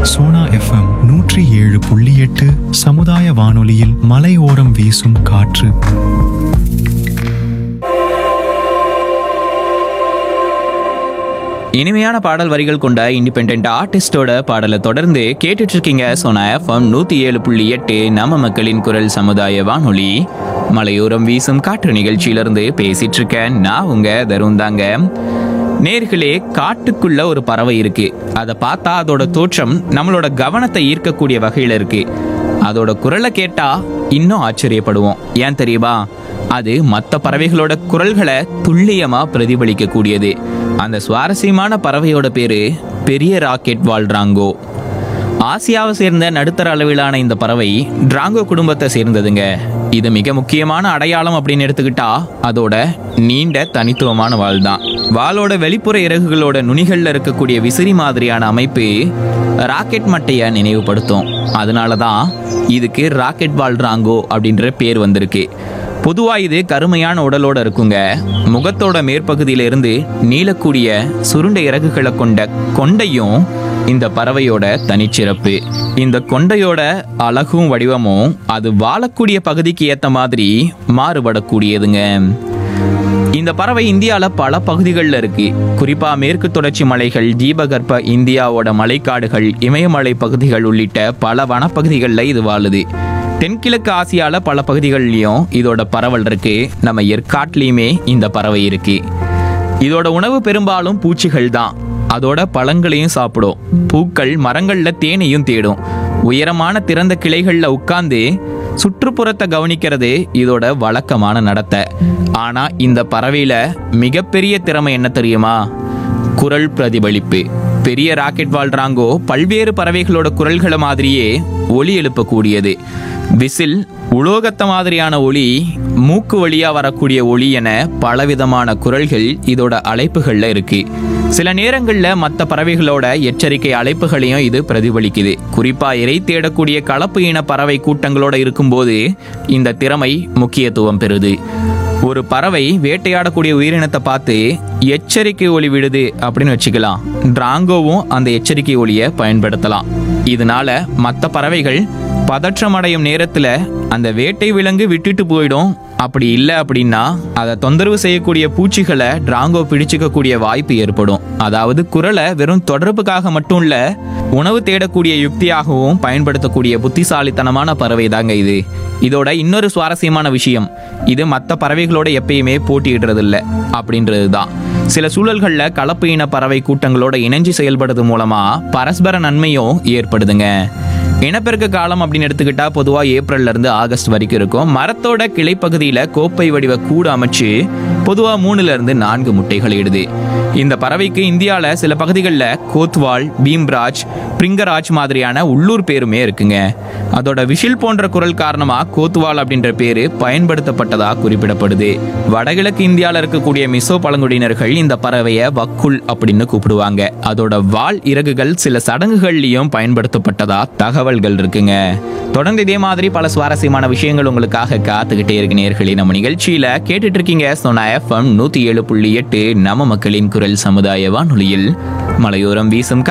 Sona FM நூற்றி ஏழு புள்ளி எட்டு சமுதாய வானொலியில் மலையோரம் வீசும் காற்று இனிமையான பாடல் வரிகள் கொண்ட இண்டிபெண்ட் ஆர்டிஸ்டோட பாடலை தொடர்ந்து கேட்டுட்டு இருக்கீங்க சோனா எஃப்எம் நூத்தி ஏழு புள்ளி எட்டு நம்ம மக்களின் குரல் சமுதாய வானொலி மலையோரம் வீசும் காற்று நிகழ்ச்சியிலிருந்து பேசிட்டு இருக்கேன் நான் உங்க தருண் தாங்க நேர்களே காட்டுக்குள்ள ஒரு பறவை இருக்கு அதை பார்த்தா அதோட தோற்றம் நம்மளோட கவனத்தை ஈர்க்கக்கூடிய வகையில இருக்கு அதோட குரலை கேட்டா இன்னும் ஆச்சரியப்படுவோம் ஏன் தெரியுமா அது மற்ற பறவைகளோட குரல்களை துல்லியமா பிரதிபலிக்க கூடியது அந்த சுவாரஸ்யமான பறவையோட பேரு பெரிய ராக்கெட் வால்ட்ராங்கோ ஆசியாவை சேர்ந்த நடுத்தர அளவிலான இந்த பறவை டிராங்கோ குடும்பத்தை சேர்ந்ததுங்க இது மிக முக்கியமான அடையாளம் அப்படின்னு எடுத்துக்கிட்டா அதோட நீண்ட தனித்துவமான வால் தான் வாலோட வெளிப்புற இறகுகளோட நுனிகள்ல இருக்கக்கூடிய விசிறி மாதிரியான அமைப்பு ராக்கெட் மட்டைய நினைவுபடுத்தும் அதனால தான் இதுக்கு ராக்கெட் வால்ட்ராங்கோ அப்படின்ற பேர் வந்திருக்கு பொதுவா இது கருமையான உடலோட இருக்குங்க முகத்தோட மேற்பகுதியில இருந்து நீளக்கூடிய சுருண்ட இறகுகளை கொண்ட கொண்டையும் இந்த பறவையோட தனிச்சிறப்பு இந்த கொண்டையோட அழகும் வடிவமும் அது வாழக்கூடிய பகுதிக்கு ஏத்த மாதிரி மாறுபடக்கூடியதுங்க இந்த பறவை இந்தியாவில் பல பகுதிகளில் இருக்கு குறிப்பா மேற்கு தொடர்ச்சி மலைகள் தீபகற்ப இந்தியாவோட மலைக்காடுகள் இமயமலை பகுதிகள் உள்ளிட்ட பல வனப்பகுதிகளில் இது வாழுது தென்கிழக்கு ஆசியால பல பகுதிகள்லயும் இதோட பரவல் இருக்கு நம்ம ஏற்காட்லயுமே இந்த பறவை இருக்கு இதோட உணவு பெரும்பாலும் பூச்சிகள் தான் அதோட பழங்களையும் சாப்பிடும் பூக்கள் மரங்கள்ல தேனையும் தேடும் உயரமான திறந்த கிளைகள்ல உட்கார்ந்து சுற்றுப்புறத்தை கவனிக்கிறது இதோட வழக்கமான நடத்தை ஆனா இந்த பறவையில மிகப்பெரிய திறமை என்ன தெரியுமா குரல் பிரதிபலிப்பு பெரிய ராக்கெட் வாழ்றாங்கோ பல்வேறு பறவைகளோட குரல்களை மாதிரியே ஒலி எழுப்பக்கூடியது விசில் உலோகத்த மாதிரியான ஒளி மூக்கு வழியா வரக்கூடிய ஒளி என பலவிதமான குரல்கள் இதோட அழைப்புகள்ல இருக்கு சில நேரங்கள்ல மற்ற பறவைகளோட எச்சரிக்கை அழைப்புகளையும் இது பிரதிபலிக்குது குறிப்பா இறை தேடக்கூடிய கலப்பு இன பறவை கூட்டங்களோட இருக்கும்போது இந்த திறமை முக்கியத்துவம் பெறுது ஒரு பறவை வேட்டையாடக்கூடிய உயிரினத்தை பார்த்து எச்சரிக்கை ஒலி விடுது அப்படின்னு வச்சுக்கலாம் டிராங்கோவும் அந்த எச்சரிக்கை ஒலியை பயன்படுத்தலாம் இதனால மற்ற பறவைகள் பதற்றம் அடையும் நேரத்துல அந்த வேட்டை விலங்கு விட்டுட்டு போயிடும் அப்படி இல்லை அப்படின்னா அதை தொந்தரவு செய்யக்கூடிய பூச்சிகளை டிராங்கோ பிடிச்சிக்கக்கூடிய வாய்ப்பு ஏற்படும் அதாவது குரலை வெறும் தொடர்புக்காக மட்டும் இல்ல உணவு தேடக்கூடிய யுக்தியாகவும் பயன்படுத்தக்கூடிய புத்திசாலித்தனமான பறவை தாங்க இது இதோட இன்னொரு சுவாரஸ்யமான விஷயம் இது மற்ற பறவைகளோட எப்பயுமே போட்டியிடுறது இல்ல அப்படின்றது தான் சில சூழல்கள்ல கலப்பு இன பறவை கூட்டங்களோட இணைஞ்சு செயல்படுறது மூலமா பரஸ்பர நன்மையும் ஏற்படுதுங்க இனப்பெருக்க காலம் அப்படின்னு எடுத்துக்கிட்டா பொதுவா ஏப்ரல்ல இருந்து ஆகஸ்ட் வரைக்கும் இருக்கும் மரத்தோட கிளைப்பகுதியில கோப்பை வடிவ கூடு அமைச்சு பொதுவா மூணுல இருந்து நான்கு முட்டைகள் இடுது இந்த பறவைக்கு இந்தியால சில பகுதிகளில் கோத்வால் பீம்ராஜ் பிரிங்கராஜ் மாதிரியான உள்ளூர் பேருமே இருக்குங்க அதோட விஷில் போன்ற குரல் காரணமா கோத்வால் அப்படின்ற பேரு பயன்படுத்தப்பட்டதா குறிப்பிடப்படுது வடகிழக்கு இந்தியால இருக்கக்கூடிய மிசோ பழங்குடியினர்கள் இந்த பறவையை வக்குல் அப்படின்னு கூப்பிடுவாங்க அதோட வால் இறகுகள் சில சடங்குகள்லயும் பயன்படுத்தப்பட்டதா தகவல்கள் இருக்குங்க தொடர்ந்து இதே மாதிரி பல சுவாரஸ்யமான விஷயங்கள் உங்களுக்காக காத்துக்கிட்டே இருக்கு நேர்களே நம்ம நிகழ்ச்சியில கேட்டுட்டு இருக்கீங்க சொன்ன எஃப்எம் நூத்தி ஏழு புள்ளி எட்டு நம்ம மக்களின் குரல் சமுதாய வானொலியில் மலையோரம் வீசும்